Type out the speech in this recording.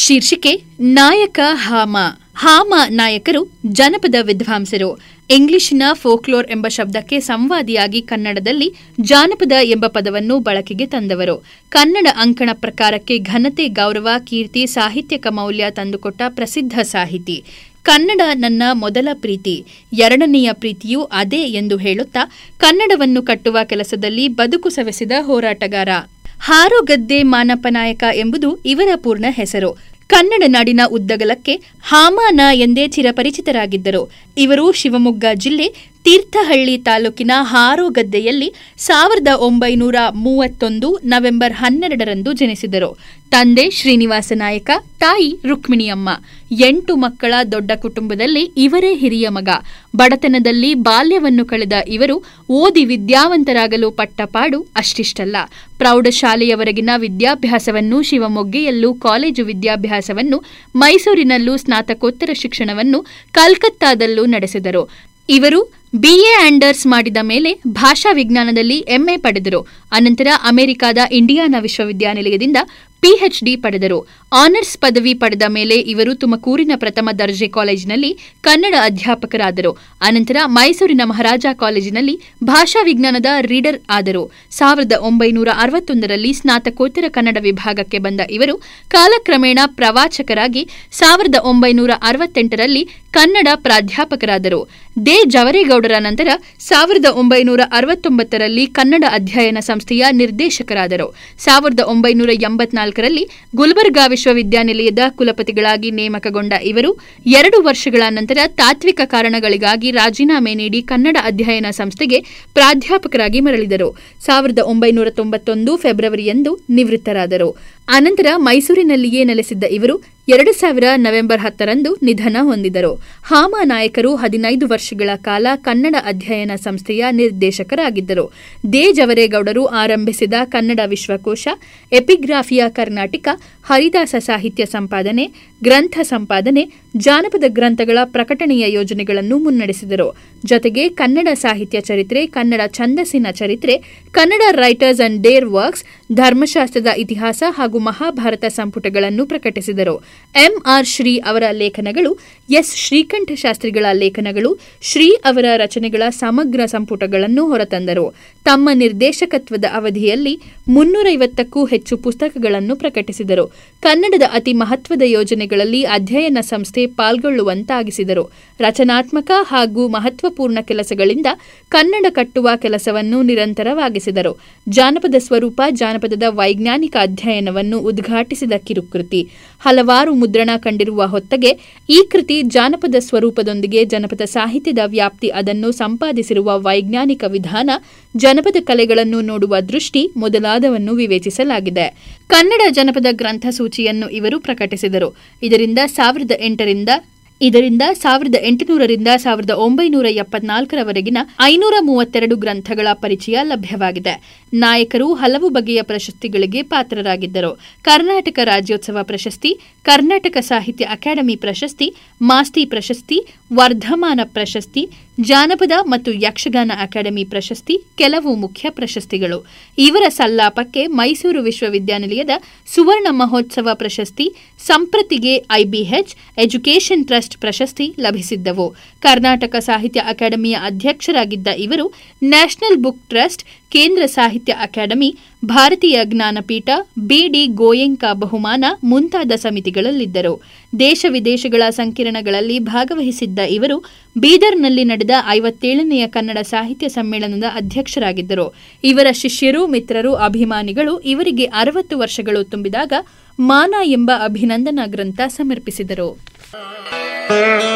ಶೀರ್ಷಿಕೆ ನಾಯಕ ಹಾಮ ಹಾಮ ನಾಯಕರು ಜನಪದ ವಿದ್ವಾಂಸರು ಇಂಗ್ಲಿಶಿನ ಫೋಕ್ಲೋರ್ ಎಂಬ ಶಬ್ದಕ್ಕೆ ಸಂವಾದಿಯಾಗಿ ಕನ್ನಡದಲ್ಲಿ ಜಾನಪದ ಎಂಬ ಪದವನ್ನು ಬಳಕೆಗೆ ತಂದವರು ಕನ್ನಡ ಅಂಕಣ ಪ್ರಕಾರಕ್ಕೆ ಘನತೆ ಗೌರವ ಕೀರ್ತಿ ಸಾಹಿತ್ಯಕ ಮೌಲ್ಯ ತಂದುಕೊಟ್ಟ ಪ್ರಸಿದ್ಧ ಸಾಹಿತಿ ಕನ್ನಡ ನನ್ನ ಮೊದಲ ಪ್ರೀತಿ ಎರಡನೆಯ ಪ್ರೀತಿಯೂ ಅದೇ ಎಂದು ಹೇಳುತ್ತಾ ಕನ್ನಡವನ್ನು ಕಟ್ಟುವ ಕೆಲಸದಲ್ಲಿ ಬದುಕು ಸವೆಸಿದ ಹೋರಾಟಗಾರ ಹಾರೋಗದ್ದೆ ಮಾನಪ್ಪ ನಾಯಕ ಎಂಬುದು ಇವರ ಪೂರ್ಣ ಹೆಸರು ಕನ್ನಡ ನಾಡಿನ ಉದ್ದಗಲಕ್ಕೆ ಹಾಮಾನ ಎಂದೇ ಚಿರಪರಿಚಿತರಾಗಿದ್ದರು ಇವರು ಶಿವಮೊಗ್ಗ ಜಿಲ್ಲೆ ತೀರ್ಥಹಳ್ಳಿ ತಾಲೂಕಿನ ಹಾರೋಗದ್ದೆಯಲ್ಲಿ ಸಾವಿರದ ಒಂಬೈನೂರ ಮೂವತ್ತೊಂದು ನವೆಂಬರ್ ಹನ್ನೆರಡರಂದು ಜನಿಸಿದರು ತಂದೆ ಶ್ರೀನಿವಾಸ ನಾಯಕ ತಾಯಿ ರುಕ್ಮಿಣಿಯಮ್ಮ ಎಂಟು ಮಕ್ಕಳ ದೊಡ್ಡ ಕುಟುಂಬದಲ್ಲಿ ಇವರೇ ಹಿರಿಯ ಮಗ ಬಡತನದಲ್ಲಿ ಬಾಲ್ಯವನ್ನು ಕಳೆದ ಇವರು ಓದಿ ವಿದ್ಯಾವಂತರಾಗಲು ಪಟ್ಟಪಾಡು ಅಷ್ಟಿಷ್ಟಲ್ಲ ಪ್ರೌಢಶಾಲೆಯವರೆಗಿನ ವಿದ್ಯಾಭ್ಯಾಸವನ್ನು ಶಿವಮೊಗ್ಗೆಯಲ್ಲೂ ಕಾಲೇಜು ವಿದ್ಯಾಭ್ಯಾಸವನ್ನು ಮೈಸೂರಿನಲ್ಲೂ ಸ್ನಾತಕೋತ್ತರ ಶಿಕ್ಷಣವನ್ನು ಕಲ್ಕತ್ತಾದಲ್ಲೂ ನಡೆಸಿದರು ಇವರು ಬಿಎ ಆಂಡರ್ಸ್ ಮಾಡಿದ ಮೇಲೆ ಭಾಷಾ ವಿಜ್ಞಾನದಲ್ಲಿ ಎಂಎ ಪಡೆದರು ಅನಂತರ ಅಮೆರಿಕಾದ ಇಂಡಿಯಾನಾ ವಿಶ್ವವಿದ್ಯಾನಿಲಯದಿಂದ ಪಿಎಚ್ಡಿ ಪಡೆದರು ಆನರ್ಸ್ ಪದವಿ ಪಡೆದ ಮೇಲೆ ಇವರು ತುಮಕೂರಿನ ಪ್ರಥಮ ದರ್ಜೆ ಕಾಲೇಜಿನಲ್ಲಿ ಕನ್ನಡ ಅಧ್ಯಾಪಕರಾದರು ಅನಂತರ ಮೈಸೂರಿನ ಮಹಾರಾಜ ಕಾಲೇಜಿನಲ್ಲಿ ಭಾಷಾ ವಿಜ್ಞಾನದ ರೀಡರ್ ಆದರು ಸಾವಿರದ ಒಂಬೈನೂರ ಅರವತ್ತೊಂದರಲ್ಲಿ ಸ್ನಾತಕೋತ್ತರ ಕನ್ನಡ ವಿಭಾಗಕ್ಕೆ ಬಂದ ಇವರು ಕಾಲಕ್ರಮೇಣ ಪ್ರವಾಚಕರಾಗಿ ಸಾವಿರದ ಒಂಬೈನೂರ ಅರವತ್ತೆಂಟರಲ್ಲಿ ಕನ್ನಡ ಪ್ರಾಧ್ಯಾಪಕರಾದರು ದೇ ಜವರೇಗೌಡರ ನಂತರ ಸಾವಿರದ ಒಂಬೈನೂರ ಅರವತ್ತೊಂಬತ್ತರಲ್ಲಿ ಕನ್ನಡ ಅಧ್ಯಯನ ಸಂಸ್ಥೆಯ ನಿರ್ದೇಶಕರಾದರು ಸಾವಿರದ ಒಂಬೈನೂರ ಎಂಬತ್ನಾಲ್ಕರಲ್ಲಿ ಗುಲ್ಬರ್ಗಾ ವಿಶ್ವವಿದ್ಯಾನಿಲಯದ ಕುಲಪತಿಗಳಾಗಿ ನೇಮಕಗೊಂಡ ಇವರು ಎರಡು ವರ್ಷಗಳ ನಂತರ ತಾತ್ವಿಕ ಕಾರಣಗಳಿಗಾಗಿ ರಾಜೀನಾಮೆ ನೀಡಿ ಕನ್ನಡ ಅಧ್ಯಯನ ಸಂಸ್ಥೆಗೆ ಪ್ರಾಧ್ಯಾಪಕರಾಗಿ ಮರಳಿದರು ಸಾವಿರದ ಒಂಬೈನೂರ ತೊಂಬತ್ತೊಂದು ಫೆಬ್ರವರಿಯಂದು ನಿವೃತ್ತರಾದರು ಅನಂತರ ಮೈಸೂರಿನಲ್ಲಿಯೇ ನೆಲೆಸಿದ್ದ ಇವರು ಎರಡು ಸಾವಿರ ನವೆಂಬರ್ ಹತ್ತರಂದು ನಿಧನ ಹೊಂದಿದರು ಹಾಮ ನಾಯಕರು ಹದಿನೈದು ವರ್ಷಗಳ ಕಾಲ ಕನ್ನಡ ಅಧ್ಯಯನ ಸಂಸ್ಥೆಯ ನಿರ್ದೇಶಕರಾಗಿದ್ದರು ದೇ ಜವರೇಗೌಡರು ಆರಂಭಿಸಿದ ಕನ್ನಡ ವಿಶ್ವಕೋಶ ಎಪಿಗ್ರಾಫಿಯಾ ಕರ್ನಾಟಕ ಹರಿದಾಸ ಸಾಹಿತ್ಯ ಸಂಪಾದನೆ ಗ್ರಂಥ ಸಂಪಾದನೆ ಜಾನಪದ ಗ್ರಂಥಗಳ ಪ್ರಕಟಣೆಯ ಯೋಜನೆಗಳನ್ನು ಮುನ್ನಡೆಸಿದರು ಜೊತೆಗೆ ಕನ್ನಡ ಸಾಹಿತ್ಯ ಚರಿತ್ರೆ ಕನ್ನಡ ಛಂದಸ್ಸಿನ ಚರಿತ್ರೆ Kannada writers and their works ಧರ್ಮಶಾಸ್ತ್ರದ ಇತಿಹಾಸ ಹಾಗೂ ಮಹಾಭಾರತ ಸಂಪುಟಗಳನ್ನು ಪ್ರಕಟಿಸಿದರು ಎಂಆರ್ ಶ್ರೀ ಅವರ ಲೇಖನಗಳು ಎಸ್ ಶ್ರೀಕಂಠ ಶಾಸ್ತ್ರಿಗಳ ಲೇಖನಗಳು ಶ್ರೀ ಅವರ ರಚನೆಗಳ ಸಮಗ್ರ ಸಂಪುಟಗಳನ್ನು ಹೊರತಂದರು ತಮ್ಮ ನಿರ್ದೇಶಕತ್ವದ ಅವಧಿಯಲ್ಲಿ ಮುನ್ನೂರೈವತ್ತಕ್ಕೂ ಹೆಚ್ಚು ಪುಸ್ತಕಗಳನ್ನು ಪ್ರಕಟಿಸಿದರು ಕನ್ನಡದ ಅತಿ ಮಹತ್ವದ ಯೋಜನೆಗಳಲ್ಲಿ ಅಧ್ಯಯನ ಸಂಸ್ಥೆ ಪಾಲ್ಗೊಳ್ಳುವಂತಾಗಿಸಿದರು ರಚನಾತ್ಮಕ ಹಾಗೂ ಮಹತ್ವಪೂರ್ಣ ಕೆಲಸಗಳಿಂದ ಕನ್ನಡ ಕಟ್ಟುವ ಕೆಲಸವನ್ನು ನಿರಂತರವಾಗಿಸಿದರು ಜಾನಪದ ಸ್ವರೂಪ ಜಾನಪದದ ವೈಜ್ಞಾನಿಕ ಅಧ್ಯಯನವನ್ನು ಉದ್ಘಾಟಿಸಿದ ಕಿರುಕೃತಿ ಹಲವಾರು ಮುದ್ರಣ ಕಂಡಿರುವ ಹೊತ್ತಗೆ ಈ ಕೃತಿ ಜಾನಪದ ಸ್ವರೂಪದೊಂದಿಗೆ ಜನಪದ ಸಾಹಿತ್ಯದ ವ್ಯಾಪ್ತಿ ಅದನ್ನು ಸಂಪಾದಿಸಿರುವ ವೈಜ್ಞಾನಿಕ ವಿಧಾನ ಜನಪದ ಕಲೆಗಳನ್ನು ನೋಡುವ ದೃಷ್ಟಿ ಮೊದಲಾದವನ್ನು ವಿವೇಚಿಸಲಾಗಿದೆ ಕನ್ನಡ ಜನಪದ ಗ್ರಂಥ ಸೂಚಿಯನ್ನು ಇವರು ಪ್ರಕಟಿಸಿದರು ಇದರಿಂದ ಸಾವಿರದ ಎಂಟರಿಂದ ಇದರಿಂದ ಸಾವಿರದ ಎಂಟುನೂರರಿಂದ ಸಾವಿರದ ಒಂಬೈನೂರ ಎಪ್ಪತ್ನಾಲ್ಕರವರೆಗಿನ ಐನೂರ ಮೂವತ್ತೆರಡು ಗ್ರಂಥಗಳ ಪರಿಚಯ ಲಭ್ಯವಾಗಿದೆ ನಾಯಕರು ಹಲವು ಬಗೆಯ ಪ್ರಶಸ್ತಿಗಳಿಗೆ ಪಾತ್ರರಾಗಿದ್ದರು ಕರ್ನಾಟಕ ರಾಜ್ಯೋತ್ಸವ ಪ್ರಶಸ್ತಿ ಕರ್ನಾಟಕ ಸಾಹಿತ್ಯ ಅಕಾಡೆಮಿ ಪ್ರಶಸ್ತಿ ಮಾಸ್ತಿ ಪ್ರಶಸ್ತಿ ವರ್ಧಮಾನ ಪ್ರಶಸ್ತಿ ಜಾನಪದ ಮತ್ತು ಯಕ್ಷಗಾನ ಅಕಾಡೆಮಿ ಪ್ರಶಸ್ತಿ ಕೆಲವು ಮುಖ್ಯ ಪ್ರಶಸ್ತಿಗಳು ಇವರ ಸಲ್ಲಾಪಕ್ಕೆ ಮೈಸೂರು ವಿಶ್ವವಿದ್ಯಾನಿಲಯದ ಸುವರ್ಣ ಮಹೋತ್ಸವ ಪ್ರಶಸ್ತಿ ಸಂಪ್ರತಿಗೆ ಐಬಿಎಚ್ ಎಜುಕೇಷನ್ ಟ್ರಸ್ಟ್ ಪ್ರಶಸ್ತಿ ಲಭಿಸಿದ್ದವು ಕರ್ನಾಟಕ ಸಾಹಿತ್ಯ ಅಕಾಡೆಮಿಯ ಅಧ್ಯಕ್ಷರಾಗಿದ್ದ ಇವರು ನ್ಯಾಷನಲ್ ಬುಕ್ ಟ್ರಸ್ಟ್ ಕೇಂದ್ರ ಸಾಹಿತ್ಯ ಅಕಾಡೆಮಿ ಭಾರತೀಯ ಜ್ಞಾನಪೀಠ ಬಿಡಿ ಗೋಯೆಂಕಾ ಬಹುಮಾನ ಮುಂತಾದ ಸಮಿತಿಗಳಲ್ಲಿದ್ದರು ದೇಶ ವಿದೇಶಗಳ ಸಂಕಿರಣಗಳಲ್ಲಿ ಭಾಗವಹಿಸಿದ್ದ ಇವರು ಬೀದರ್ನಲ್ಲಿ ನಡೆದ ಐವತ್ತೇಳನೆಯ ಕನ್ನಡ ಸಾಹಿತ್ಯ ಸಮ್ಮೇಳನದ ಅಧ್ಯಕ್ಷರಾಗಿದ್ದರು ಇವರ ಶಿಷ್ಯರು ಮಿತ್ರರು ಅಭಿಮಾನಿಗಳು ಇವರಿಗೆ ಅರವತ್ತು ವರ್ಷಗಳು ತುಂಬಿದಾಗ ಮಾನ ಎಂಬ ಅಭಿನಂದನಾ ಗ್ರಂಥ ಸಮರ್ಪಿಸಿದರು